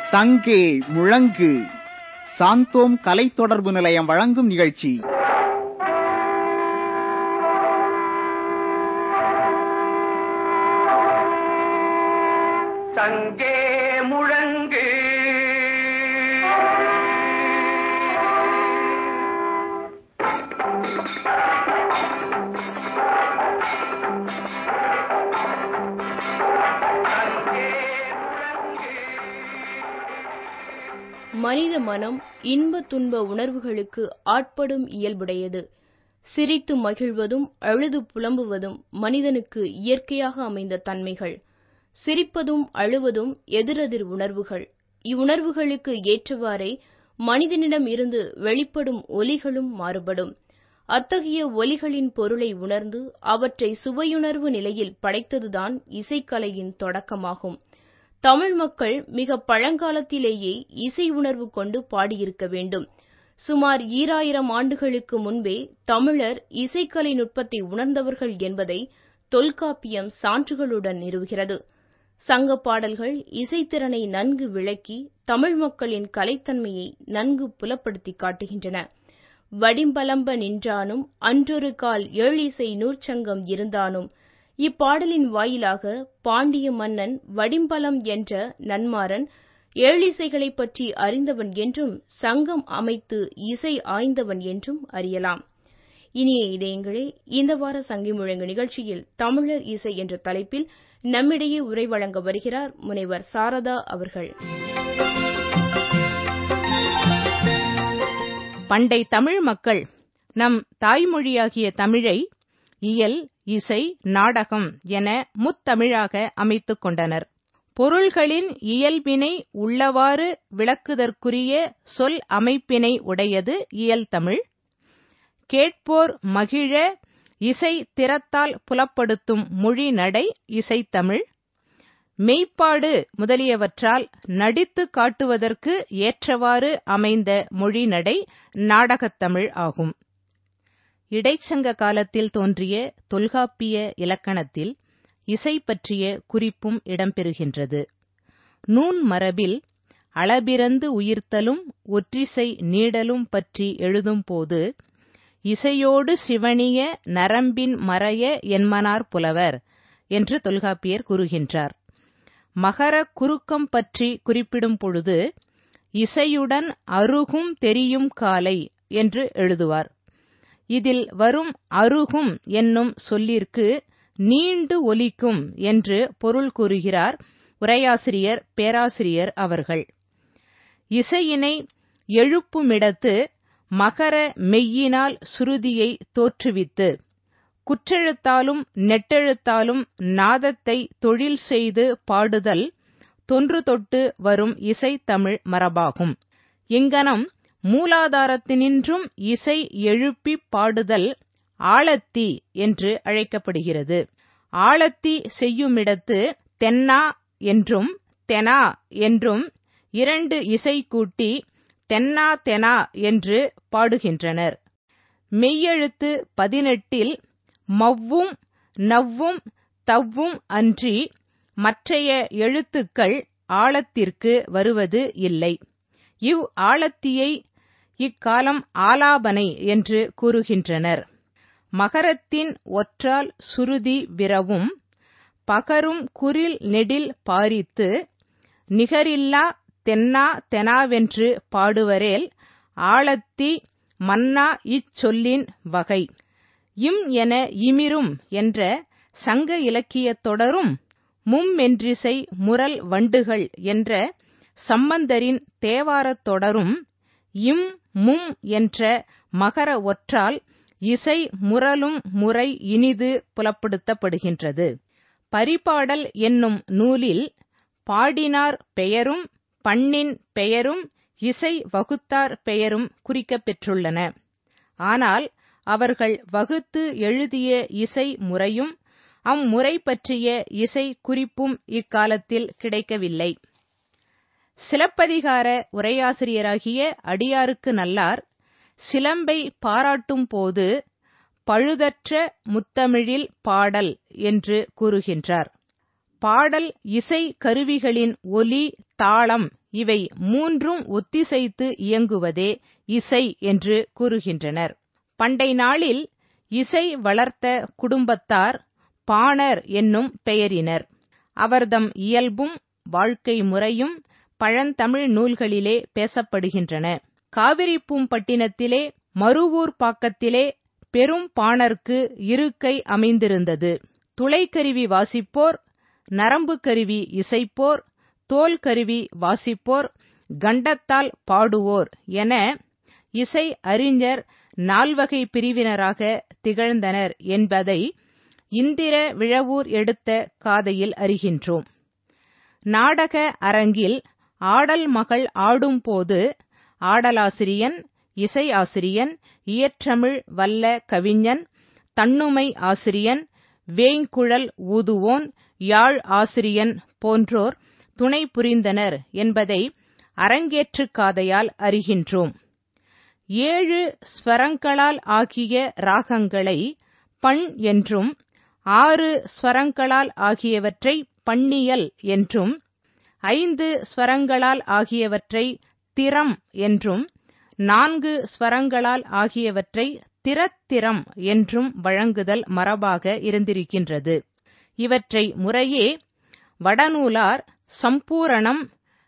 சங்கே முழங்கு சாந்தோம் கலை தொடர்பு நிலையம் வழங்கும் நிகழ்ச்சி சங்கே முழங்கு சங்கே முழங்கு மனித மனம் இன்ப துன்ப உணர்வுகளுக்கு ஆட்படும் இயல்புடையது சிரித்து மகிழ்வதும் அழுது புலம்புவதும் மனிதனுக்கு இயற்கையாக அமைந்த தன்மைகள் சிரிப்பதும் அழுவதும் எதிரெதிர் உணர்வுகள் இவ்வுணர்வுகளுக்கு ஏற்றவாறே மனிதனிடம் இருந்து வெளிப்படும் ஒலிகளும் மாறுபடும் அத்தகைய ஒலிகளின் பொருளை உணர்ந்து அவற்றை சுவையுணர்வு நிலையில் படைத்ததுதான் இசைக்கலையின் தொடக்கமாகும் தமிழ் மக்கள் மிக பழங்காலத்திலேயே இசை உணர்வு கொண்டு பாடியிருக்க வேண்டும் சுமார் ஈராயிரம் ஆண்டுகளுக்கு முன்பே தமிழர் இசைக்கலை நுட்பத்தை உணர்ந்தவர்கள் என்பதை தொல்காப்பியம் சான்றுகளுடன் நிறுவுகிறது சங்க பாடல்கள் இசைத்திறனை நன்கு விளக்கி தமிழ் மக்களின் கலைத்தன்மையை நன்கு புலப்படுத்தி காட்டுகின்றன வடிம்பலம்ப நின்றானும் அன்றொரு கால் ஏழிசை நூற்சங்கம் இருந்தானும் இப்பாடலின் வாயிலாக பாண்டிய மன்னன் வடிம்பலம் என்ற நன்மாறன் ஏழிசைகளைப் பற்றி அறிந்தவன் என்றும் சங்கம் அமைத்து இசை ஆய்ந்தவன் என்றும் அறியலாம் இனிய இதயங்களே இந்த வார சங்கி முழங்கு நிகழ்ச்சியில் தமிழர் இசை என்ற தலைப்பில் நம்மிடையே உரை வழங்க வருகிறார் முனைவர் சாரதா அவர்கள் பண்டை தமிழ் மக்கள் நம் தாய்மொழியாகிய தமிழை இயல் இசை நாடகம் என முத்தமிழாக அமைத்துக் கொண்டனர் பொருள்களின் இயல்பினை உள்ளவாறு விளக்குதற்குரிய சொல் அமைப்பினை உடையது இயல் தமிழ் கேட்போர் மகிழ இசை திறத்தால் புலப்படுத்தும் மொழி நடை இசைத்தமிழ் மெய்ப்பாடு முதலியவற்றால் நடித்து காட்டுவதற்கு ஏற்றவாறு அமைந்த மொழி நடை நாடகத்தமிழ் ஆகும் இடைச்சங்க காலத்தில் தோன்றிய தொல்காப்பிய இலக்கணத்தில் இசை பற்றிய குறிப்பும் இடம்பெறுகின்றது நூன் மரபில் அளபிறந்து உயிர்த்தலும் ஒற்றிசை நீடலும் பற்றி எழுதும்போது இசையோடு சிவணிய நரம்பின் மறைய என்மனார் புலவர் என்று தொல்காப்பியர் கூறுகின்றார் மகர குறுக்கம் பற்றி குறிப்பிடும் பொழுது இசையுடன் அருகும் தெரியும் காலை என்று எழுதுவார் இதில் வரும் அருகும் என்னும் சொல்லிற்கு நீண்டு ஒலிக்கும் என்று பொருள் கூறுகிறார் உரையாசிரியர் பேராசிரியர் அவர்கள் இசையினை எழுப்புமிடத்து மகர மெய்யினால் சுருதியை தோற்றுவித்து குற்றெழுத்தாலும் நெட்டெழுத்தாலும் நாதத்தை தொழில் செய்து பாடுதல் தொன்று தொட்டு வரும் இசை தமிழ் மரபாகும் இங்கனம் மூலாதாரத்தினின்றும் இசை எழுப்பி பாடுதல் ஆழத்தி என்று அழைக்கப்படுகிறது ஆழத்தி செய்யுமிடத்து தென்னா என்றும் தெனா என்றும் இரண்டு இசை கூட்டி தென்னா தெனா என்று பாடுகின்றனர் மெய்யெழுத்து பதினெட்டில் மவ்வும் நவ்வும் தவ்வும் அன்றி மற்றைய எழுத்துக்கள் ஆழத்திற்கு வருவது இல்லை இவ் ஆழத்தியை இக்காலம் ஆலாபனை என்று கூறுகின்றனர் மகரத்தின் ஒற்றால் சுருதி விரவும் பகரும் குரில் நெடில் பாரித்து நிகரில்லா தென்னா தெனாவென்று பாடுவரேல் ஆழத்தி மன்னா இச்சொல்லின் வகை இம் என இமிரும் என்ற சங்க இலக்கியத் தொடரும் மும்மென்றிசை முரல் வண்டுகள் என்ற சம்பந்தரின் தேவாரத் தொடரும் இம் மும் என்ற மகர ஒற்றால் இசை முரலும் முறை இனிது புலப்படுத்தப்படுகின்றது பரிபாடல் என்னும் நூலில் பாடினார் பெயரும் பண்ணின் பெயரும் இசை வகுத்தார் பெயரும் குறிக்கப் பெற்றுள்ளன ஆனால் அவர்கள் வகுத்து எழுதிய இசை முறையும் அம்முறை பற்றிய இசை குறிப்பும் இக்காலத்தில் கிடைக்கவில்லை சிலப்பதிகார உரையாசிரியராகிய அடியாருக்கு நல்லார் சிலம்பை பாராட்டும் போது பழுதற்ற முத்தமிழில் பாடல் என்று கூறுகின்றார் பாடல் இசை கருவிகளின் ஒலி தாளம் இவை மூன்றும் ஒத்திசைத்து இயங்குவதே இசை என்று கூறுகின்றனர் பண்டை நாளில் இசை வளர்த்த குடும்பத்தார் பாணர் என்னும் பெயரினர் அவர்தம் இயல்பும் வாழ்க்கை முறையும் பழந்தமிழ் நூல்களிலே பேசப்படுகின்றன காவிரிப்பூம்பட்டினத்திலே மருவூர் பாக்கத்திலே பெரும் பாணர்க்கு இருக்கை அமைந்திருந்தது துளைக்கருவி வாசிப்போர் நரம்பு கருவி இசைப்போர் தோல் கருவி வாசிப்போர் கண்டத்தால் பாடுவோர் என இசை அறிஞர் நால்வகை பிரிவினராக திகழ்ந்தனர் என்பதை இந்திர விழவூர் எடுத்த காதையில் அறிகின்றோம் நாடக அரங்கில் ஆடல் மகள் ஆடும்போது ஆடலாசிரியன் இசை ஆசிரியன் இயற்றமிழ் வல்ல கவிஞன் தன்னுமை ஆசிரியன் வேய்ங்குழல் ஊதுவோன் யாழ் ஆசிரியன் போன்றோர் துணை புரிந்தனர் என்பதை அரங்கேற்றுக் காதையால் அறிகின்றோம் ஏழு ஸ்வரங்களால் ஆகிய ராகங்களை பண் என்றும் ஆறு ஸ்வரங்களால் ஆகியவற்றை பண்ணியல் என்றும் ஐந்து ஸ்வரங்களால் ஆகியவற்றை திறம் என்றும் நான்கு ஸ்வரங்களால் ஆகியவற்றை திறத்திறம் என்றும் வழங்குதல் மரபாக இருந்திருக்கின்றது இவற்றை முறையே வடநூலார் சம்பூரணம்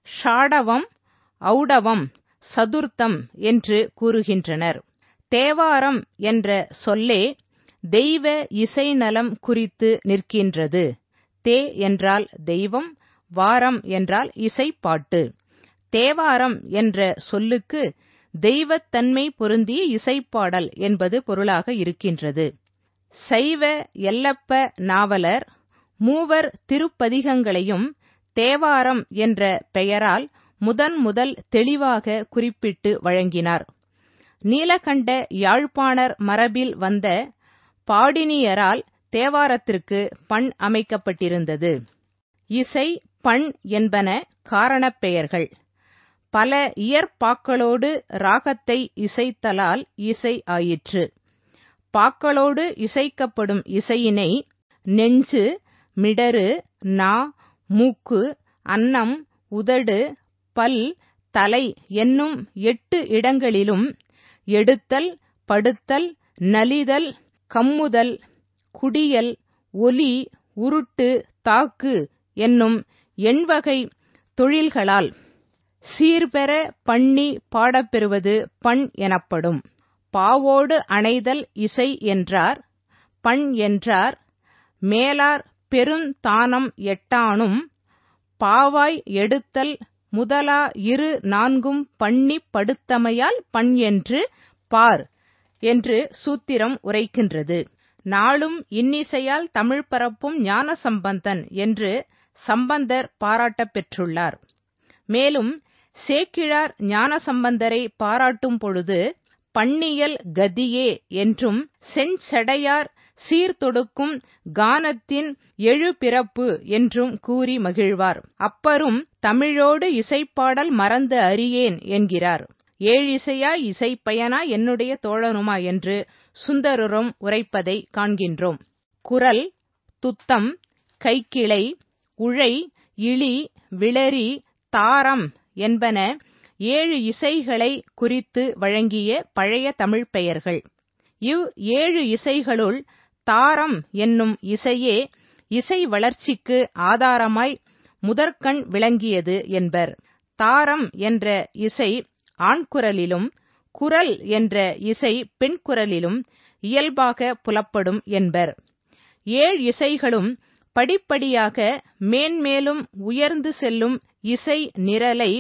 ஷாடவம் ஔடவம் சதுர்த்தம் என்று கூறுகின்றனர் தேவாரம் என்ற சொல்லே தெய்வ இசை நலம் குறித்து நிற்கின்றது தே என்றால் தெய்வம் வாரம் என்றால் இசைப்பாட்டு தேவாரம் என்ற சொல்லுக்கு தெய்வத்தன்மை பொருந்திய இசைப்பாடல் என்பது பொருளாக இருக்கின்றது சைவ எல்லப்ப நாவலர் மூவர் திருப்பதிகங்களையும் தேவாரம் என்ற பெயரால் முதன் முதல் தெளிவாக குறிப்பிட்டு வழங்கினார் நீலகண்ட யாழ்ப்பாணர் மரபில் வந்த பாடினியரால் தேவாரத்திற்கு பண் அமைக்கப்பட்டிருந்தது இசை பண் என்பன காரணப் பெயர்கள் பல இயற்பாக்களோடு ராகத்தை இசைத்தலால் இசை ஆயிற்று பாக்களோடு இசைக்கப்படும் இசையினை நெஞ்சு மிடறு நா மூக்கு அன்னம் உதடு பல் தலை என்னும் எட்டு இடங்களிலும் எடுத்தல் படுத்தல் நலிதல் கம்முதல் குடியல் ஒலி உருட்டு தாக்கு என்னும் எண்வகை தொழில்களால் சீர்பெற பண்ணி பாடப்பெறுவது பண் எனப்படும் பாவோடு அணைதல் இசை என்றார் பண் என்றார் மேலார் பெருந்தானம் எட்டானும் பாவாய் எடுத்தல் முதலா இரு நான்கும் பண்ணிப் படுத்தமையால் பண் என்று பார் என்று சூத்திரம் உரைக்கின்றது நாளும் இன்னிசையால் தமிழ் பரப்பும் ஞான சம்பந்தன் என்று சம்பந்தர் பாராட்டப் பெற்றுள்ளார் மேலும் சேக்கிழார் ஞானசம்பந்தரை பாராட்டும் பொழுது பண்ணியல் கதியே என்றும் செஞ்சடையார் சீர்தொடுக்கும் கானத்தின் எழுபிறப்பு என்றும் கூறி மகிழ்வார் அப்பரும் தமிழோடு இசைப்பாடல் மறந்து அறியேன் என்கிறார் ஏழிசையா இசைப்பயனா என்னுடைய தோழனுமா என்று சுந்தரரும் உரைப்பதை காண்கின்றோம் குரல் துத்தம் கைக்கிளை உழை இளி விளரி தாரம் என்பன ஏழு இசைகளை குறித்து வழங்கிய பழைய தமிழ்ப் பெயர்கள் இவ் ஏழு இசைகளுள் தாரம் என்னும் இசையே இசை வளர்ச்சிக்கு ஆதாரமாய் முதற்கண் விளங்கியது என்பர் தாரம் என்ற இசை ஆண்குரலிலும் குரல் என்ற இசை பெண் குரலிலும் இயல்பாக புலப்படும் என்பர் ஏழ் இசைகளும் படிப்படியாக மேன்மேலும் உயர்ந்து செல்லும் இசை நிரலை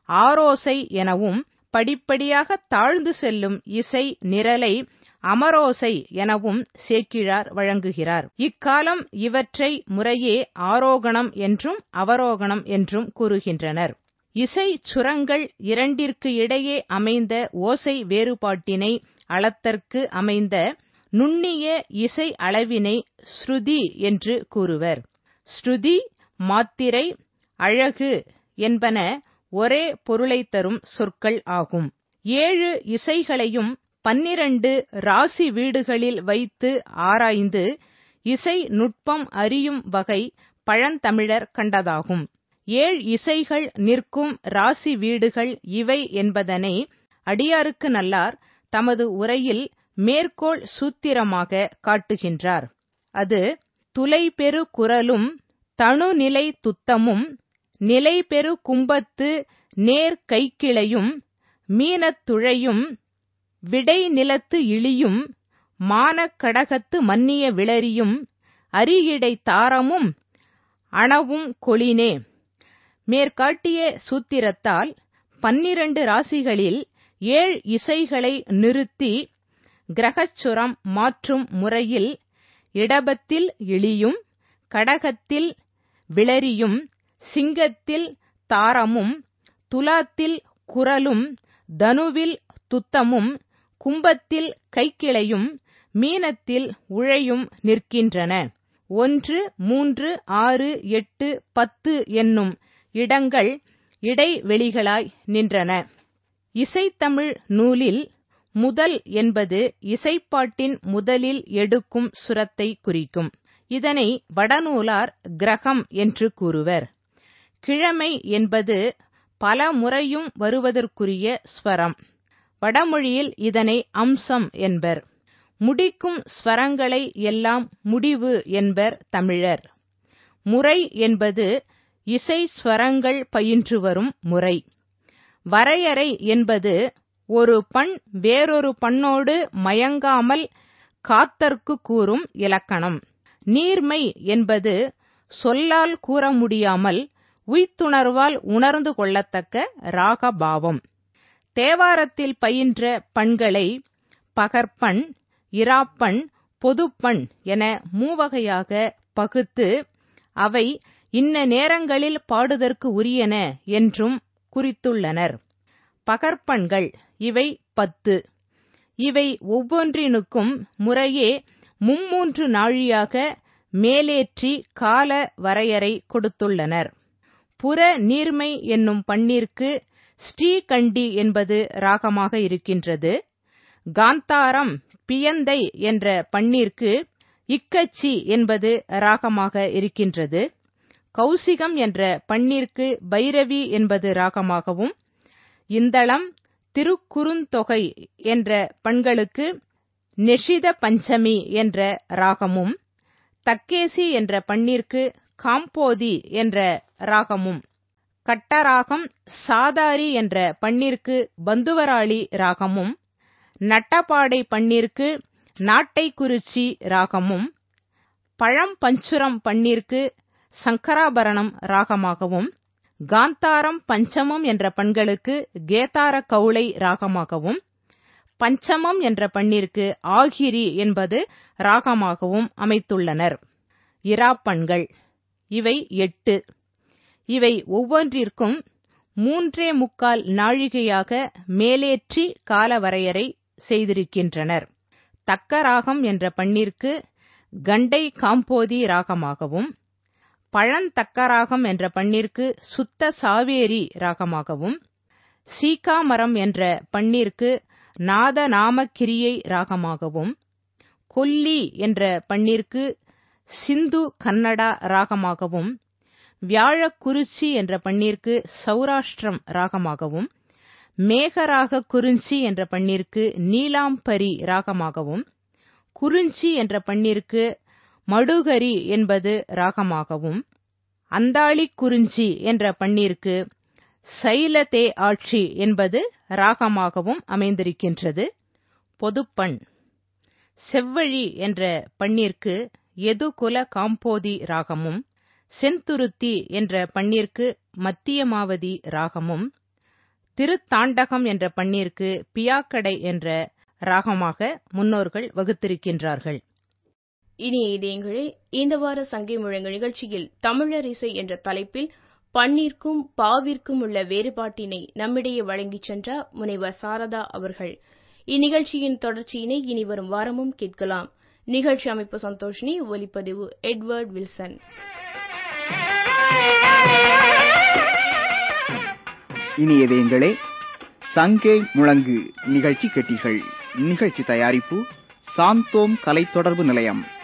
ஆரோசை எனவும் படிப்படியாக தாழ்ந்து செல்லும் இசை நிரலை அமரோசை எனவும் சேக்கிழார் வழங்குகிறார் இக்காலம் இவற்றை முறையே ஆரோகணம் என்றும் அவரோகணம் என்றும் கூறுகின்றனர் இசை சுரங்கள் இரண்டிற்கு இடையே அமைந்த ஓசை வேறுபாட்டினை அளத்தற்கு அமைந்த நுண்ணிய இசை அளவினை ஸ்ருதி என்று கூறுவர் ஸ்ருதி மாத்திரை அழகு என்பன ஒரே பொருளைத் தரும் சொற்கள் ஆகும் ஏழு இசைகளையும் பன்னிரண்டு ராசி வீடுகளில் வைத்து ஆராய்ந்து இசை நுட்பம் அறியும் வகை பழந்தமிழர் கண்டதாகும் ஏழ் இசைகள் நிற்கும் ராசி வீடுகள் இவை என்பதனை அடியாருக்கு நல்லார் தமது உரையில் மேற்கோள் சூத்திரமாக காட்டுகின்றார் அது துளைபெரு குரலும் தணுநிலை துத்தமும் நிலைபெரு கும்பத்து நேர் கைக்கிளையும் மீனத்துழையும் விடை நிலத்து இழியும் மானக்கடகத்து மன்னிய விளரியும் அரியடை தாரமும் அணவும் கொளினே மேற்காட்டிய சூத்திரத்தால் பன்னிரண்டு ராசிகளில் ஏழ் இசைகளை நிறுத்தி கிரகச்சுரம் மாற்றும் முறையில் இடபத்தில் இழியும் கடகத்தில் விளரியும் சிங்கத்தில் தாரமும் துலாத்தில் குரலும் தனுவில் துத்தமும் கும்பத்தில் கைக்கிளையும் மீனத்தில் உழையும் நிற்கின்றன ஒன்று மூன்று ஆறு எட்டு பத்து என்னும் இடங்கள் இடைவெளிகளாய் நின்றன இசைத்தமிழ் நூலில் முதல் என்பது இசைப்பாட்டின் முதலில் எடுக்கும் சுரத்தை குறிக்கும் இதனை வடநூலார் கிரகம் என்று கூறுவர் கிழமை என்பது பல முறையும் வருவதற்குரிய ஸ்வரம் வடமொழியில் இதனை அம்சம் என்பர் முடிக்கும் ஸ்வரங்களை எல்லாம் முடிவு என்பர் தமிழர் முறை என்பது இசை ஸ்வரங்கள் பயின்று வரும் முறை வரையறை என்பது ஒரு பண் வேறொரு பண்ணோடு மயங்காமல் காத்தற்கு கூறும் இலக்கணம் நீர்மை என்பது சொல்லால் கூற முடியாமல் உய்த்துணர்வால் உணர்ந்து கொள்ளத்தக்க ராகபாவம் தேவாரத்தில் பயின்ற பண்களை பகற்பண் இராப்பண் பொதுப்பண் என மூவகையாக பகுத்து அவை இன்ன நேரங்களில் பாடுதற்கு உரியன என்றும் குறித்துள்ளனர் பகற்பண்கள் இவை பத்து இவை ஒவ்வொன்றினுக்கும் முறையே மும்மூன்று நாழியாக மேலேற்றி கால வரையறை கொடுத்துள்ளனர் புற நீர்மை என்னும் பண்ணிற்கு ஸ்ரீகண்டி என்பது ராகமாக இருக்கின்றது காந்தாரம் பியந்தை என்ற பண்ணிற்கு இக்கச்சி என்பது ராகமாக இருக்கின்றது கௌசிகம் என்ற பண்ணிற்கு பைரவி என்பது ராகமாகவும் இந்தளம் திருக்குறுந்தொகை என்ற பண்களுக்கு நெஷித பஞ்சமி என்ற ராகமும் தக்கேசி என்ற பண்ணிற்கு காம்போதி என்ற ராகமும் கட்டராகம் சாதாரி என்ற பண்ணிற்கு பந்துவராளி ராகமும் நட்டபாடை பண்ணிற்கு நாட்டைக்குறிச்சி ராகமும் பழம்பஞ்சுரம் பண்ணிற்கு சங்கராபரணம் ராகமாகவும் காந்தாரம் பஞ்சமம் என்ற பண்களுக்கு கேதார கவுளை ராகமாகவும் பஞ்சமம் என்ற பண்ணிற்கு ஆகிரி என்பது ராகமாகவும் அமைத்துள்ளனர் இராப்பண்கள் இவை எட்டு இவை ஒவ்வொன்றிற்கும் மூன்றே முக்கால் நாழிகையாக மேலேற்றி காலவரையறை செய்திருக்கின்றனர் தக்க ராகம் என்ற பண்ணிற்கு கண்டை காம்போதி ராகமாகவும் பழந்தக்கராகம் என்ற பண்ணிற்கு சுத்த சாவேரி ராகமாகவும் சீகாமரம் என்ற பண்ணிற்கு நாத நாமக்கிரியை ராகமாகவும் கொல்லி என்ற பண்ணிற்கு சிந்து கன்னடா ராகமாகவும் வியாழக்குறிச்சி என்ற பண்ணிற்கு சௌராஷ்டிரம் ராகமாகவும் மேகராக குறிஞ்சி என்ற பண்ணிற்கு நீலாம்பரி ராகமாகவும் குறிஞ்சி என்ற பண்ணிற்கு மடுகரி என்பது ராகமாகவும் அந்தாளி குறிஞ்சி என்ற பண்ணிற்கு சைலதே ஆட்சி என்பது ராகமாகவும் அமைந்திருக்கின்றது பொதுப்பண் செவ்வழி என்ற பண்ணிற்கு எதுகுல காம்போதி ராகமும் செந்துருத்தி என்ற பண்ணிற்கு மத்தியமாவதி ராகமும் திருத்தாண்டகம் என்ற பண்ணிற்கு பியாக்கடை என்ற ராகமாக முன்னோர்கள் வகுத்திருக்கின்றார்கள் இனிய இதயங்களே இந்த வார சங்கை முழங்க நிகழ்ச்சியில் தமிழர் இசை என்ற தலைப்பில் பண்ணிற்கும் பாவிற்கும் உள்ள வேறுபாட்டினை நம்மிடையே வழங்கிச் சென்றார் முனைவர் சாரதா அவர்கள் இந்நிகழ்ச்சியின் தொடர்ச்சியினை இனி வரும் வாரமும் கேட்கலாம் நிகழ்ச்சி அமைப்பு சந்தோஷினி ஒலிப்பதிவு எட்வர்ட் வில்சன் இனியதேங்களே சங்கே முழங்கு நிகழ்ச்சி கேட்டீர்கள் நிகழ்ச்சி தயாரிப்பு சாந்தோம் கலை தொடர்பு நிலையம்